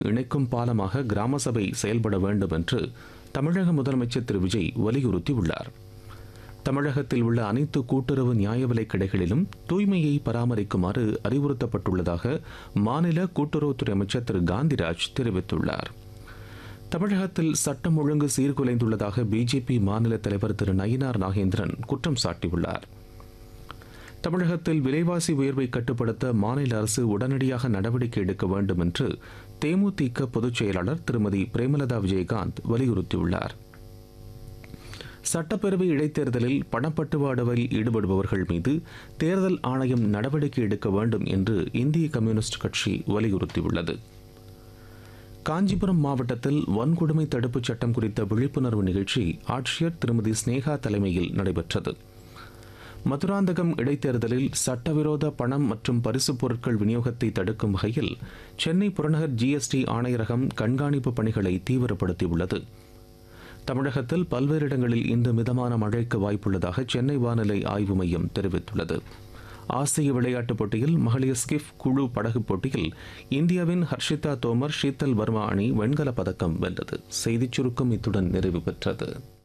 இணைக்கும் பாலமாக கிராம சபை செயல்பட வேண்டும் என்று தமிழக முதலமைச்சர் திரு விஜய் வலியுறுத்தியுள்ளார் தமிழகத்தில் உள்ள அனைத்து கூட்டுறவு நியாய விலைக் கடைகளிலும் தூய்மையை பராமரிக்குமாறு அறிவுறுத்தப்பட்டுள்ளதாக மாநில கூட்டுறவுத்துறை அமைச்சர் திரு காந்திராஜ் தெரிவித்துள்ளார் தமிழகத்தில் சட்டம் ஒழுங்கு சீர்குலைந்துள்ளதாக பிஜேபி மாநில தலைவர் திரு நயினார் நாகேந்திரன் குற்றம் சாட்டியுள்ளார் தமிழகத்தில் விலைவாசி உயர்வை கட்டுப்படுத்த மாநில அரசு உடனடியாக நடவடிக்கை எடுக்க வேண்டும் என்று தேமுதிக பொதுச் செயலாளர் திருமதி பிரேமலதா விஜயகாந்த் வலியுறுத்தியுள்ளார் சட்டப்பேரவை இடைத்தேர்தலில் பணப்பட்டுவாடுவில் ஈடுபடுபவர்கள் மீது தேர்தல் ஆணையம் நடவடிக்கை எடுக்க வேண்டும் என்று இந்திய கம்யூனிஸ்ட் கட்சி வலியுறுத்தியுள்ளது காஞ்சிபுரம் மாவட்டத்தில் வன்கொடுமை தடுப்புச் சட்டம் குறித்த விழிப்புணர்வு நிகழ்ச்சி ஆட்சியர் திருமதி ஸ்னேகா தலைமையில் நடைபெற்றது மதுராந்தகம் இடைத்தேர்தலில் சட்டவிரோத பணம் மற்றும் பரிசுப் பொருட்கள் விநியோகத்தை தடுக்கும் வகையில் சென்னை புறநகர் ஜிஎஸ்டி ஆணையரகம் கண்காணிப்பு பணிகளை தீவிரப்படுத்தியுள்ளது தமிழகத்தில் பல்வேறு இடங்களில் இன்று மிதமான மழைக்கு வாய்ப்புள்ளதாக சென்னை வானிலை ஆய்வு மையம் தெரிவித்துள்ளது ஆசிய விளையாட்டுப் போட்டியில் மகளிர் ஸ்கிஃப் குழு படகு போட்டியில் இந்தியாவின் ஹர்ஷிதா தோமர் ஷீத்தல் வர்மா அணி வெண்கலப் பதக்கம் வென்றது செய்திச் சுருக்கம் இத்துடன் நிறைவு பெற்றது